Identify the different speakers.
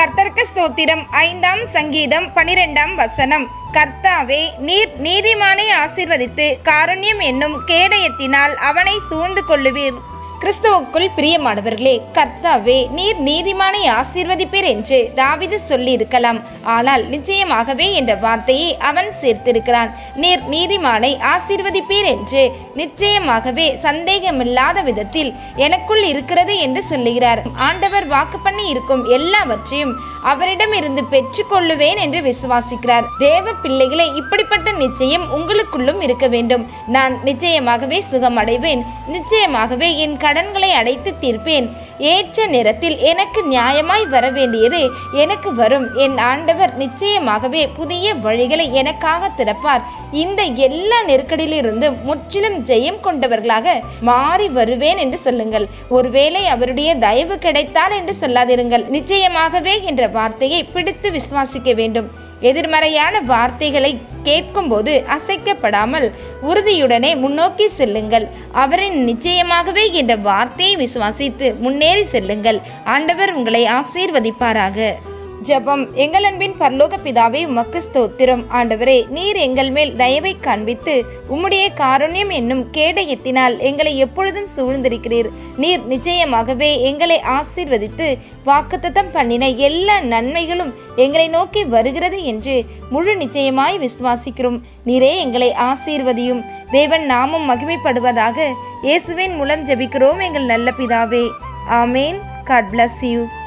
Speaker 1: கர்த்தருக்கு ஸ்தோத்திரம் ஐந்தாம் சங்கீதம் பனிரெண்டாம் வசனம் கர்த்தாவே நீர் நீதிமானை ஆசீர்வதித்து காருண்யம் என்னும் கேடயத்தினால் அவனை சூழ்ந்து கொள்ளுவீர் கிறிஸ்துவுக்குள் பிரியமானவர்களே கர்த்தாவே நீர் நீதிமானை ஆசீர்வதிப்பீர் என்று தாவிது சொல்லியிருக்கலாம் ஆனால் நிச்சயமாகவே என்ற வார்த்தையை அவன் சேர்த்திருக்கிறான் நீர் நீதிமானை ஆசீர்வதிப்பீர் என்று நிச்சயமாகவே சந்தேகமில்லாத விதத்தில் எனக்குள் இருக்கிறது என்று சொல்லுகிறார் ஆண்டவர் வாக்கு பண்ணி இருக்கும் எல்லாவற்றையும் அவரிடம் இருந்து பெற்றுக்கொள்ளுவேன் என்று விசுவாசிக்கிறார் தேவ பிள்ளைகளை இப்படிப்பட்ட நிச்சயம் உங்களுக்குள்ளும் இருக்க வேண்டும் நான் நிச்சயமாகவே சுகமடைவேன் நிச்சயமாகவே என் கடன்களை அடைத்து தீர்ப்பேன் ஏற்ற நேரத்தில் எனக்கு நியாயமாய் வர வேண்டியது எனக்கு வரும் என் ஆண்டவர் நிச்சயமாகவே புதிய வழிகளை எனக்காக திறப்பார் இந்த எல்லா நெருக்கடியிலிருந்து முற்றிலும் ஜெயம் கொண்டவர்களாக மாறி வருவேன் என்று சொல்லுங்கள் ஒருவேளை அவருடைய தயவு கிடைத்தால் என்று சொல்லாதிருங்கள் நிச்சயமாகவே என்ற வார்த்தையை பிடித்து விசுவாசிக்க வேண்டும் எதிர்மறையான வார்த்தைகளை கேட்கும்போது அசைக்கப்படாமல் உறுதியுடனே முன்னோக்கி செல்லுங்கள் அவரின் நிச்சயமாகவே என்ற வார்த்தையை விசுவாசித்து முன்னேறி செல்லுங்கள் ஆண்டவர் உங்களை ஆசீர்வதிப்பாராக ஜெபம் எங்கள் அன்பின் பரலோக பிதாவே உமக்கு ஸ்தோத்திரம் ஆண்டவரே நீர் எங்கள் மேல் தயவை காண்பித்து உம்முடைய காருண்யம் என்னும் கேடயத்தினால் எங்களை எப்பொழுதும் சூழ்ந்திருக்கிறீர் நீர் நிச்சயமாகவே எங்களை ஆசீர்வதித்து வாக்குத்தத்தம் பண்ணின எல்லா நன்மைகளும் எங்களை நோக்கி வருகிறது என்று முழு நிச்சயமாய் விசுவாசிக்கிறோம் நீரே எங்களை ஆசீர்வதியும் தேவன் நாமம் மகிமைப்படுவதாக இயேசுவின் மூலம் ஜெபிக்கிறோம் எங்கள் நல்ல பிதாவே ஆமேன் காட் bless யூ